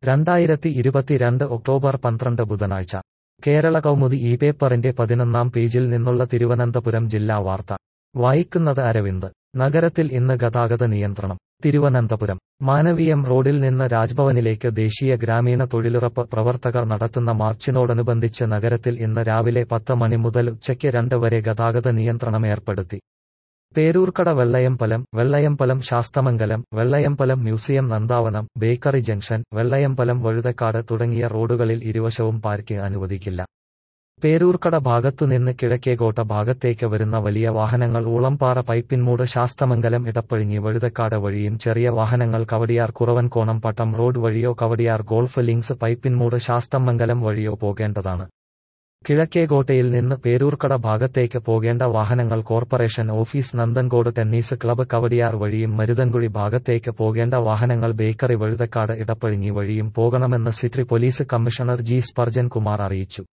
രണ്ടായിരത്തി ഇരുപത്തിരണ്ട് ഒക്ടോബർ പന്ത്രണ്ട് ബുധനാഴ്ച കേരള കൗമുദി ഈ പേപ്പറിന്റെ പതിനൊന്നാം പേജിൽ നിന്നുള്ള തിരുവനന്തപുരം ജില്ലാ വാർത്ത വായിക്കുന്നത് അരവിന്ദ് നഗരത്തിൽ ഇന്ന് ഗതാഗത നിയന്ത്രണം തിരുവനന്തപുരം മാനവീയം റോഡിൽ നിന്ന് രാജ്ഭവനിലേക്ക് ദേശീയ ഗ്രാമീണ തൊഴിലുറപ്പ് പ്രവർത്തകർ നടത്തുന്ന മാർച്ചിനോടനുബന്ധിച്ച് നഗരത്തിൽ ഇന്ന് രാവിലെ പത്ത് മണി മുതൽ ഉച്ചയ്ക്ക് രണ്ട് വരെ ഗതാഗത നിയന്ത്രണം ഏർപ്പെടുത്തി Peroorkada Vellayambalam Vellayambalam Sasthamangalam Vellayambalam museum Nandavanam bakery junction Vellayambalam Vazhuthacaud തുടങ്ങിയ റോഡുകളിൽ ഇരുവശവും പാർക്കിംഗ് അനുവദിക്കില്ല പേരൂർക്കട ഭാഗത്തുനിന്ന് കിഴക്കേകോട്ട ഭാഗത്തേക്ക് വരുന്ന വലിയ വാഹനങ്ങൾ ഊളംപാറ പൈപ്പിൻമൂട് ശാസ്തമംഗലം ഇടപ്പഴിഞ്ഞി വഴുതക്കാട് വഴിയും ചെറിയ വാഹനങ്ങൾ കവടിയാർ കുറവൻകോണം പട്ടം റോഡ് വഴിയോ കവടിയാർ ഗോൾഫ് ലിങ്സ് പൈപ്പിൻമൂട് ശാസ്തമംഗലം വഴിയോ പോകേണ്ടതാണ് കിഴക്കേകോട്ടയിൽ നിന്ന് പേരൂർക്കട ഭാഗത്തേക്ക് പോകേണ്ട വാഹനങ്ങൾ corporation office Nandancode tennis club Kowdiar വഴിയും മരുതൻകുഴി ഭാഗത്തേക്ക് പോകേണ്ട വാഹനങ്ങൾ ബേക്കറി വഴുതക്കാട് ഇടപ്പഴിഞ്ഞി വഴിയും പോകണമെന്ന് city police commissioner G Sparjan Kumar അറിയിച്ചു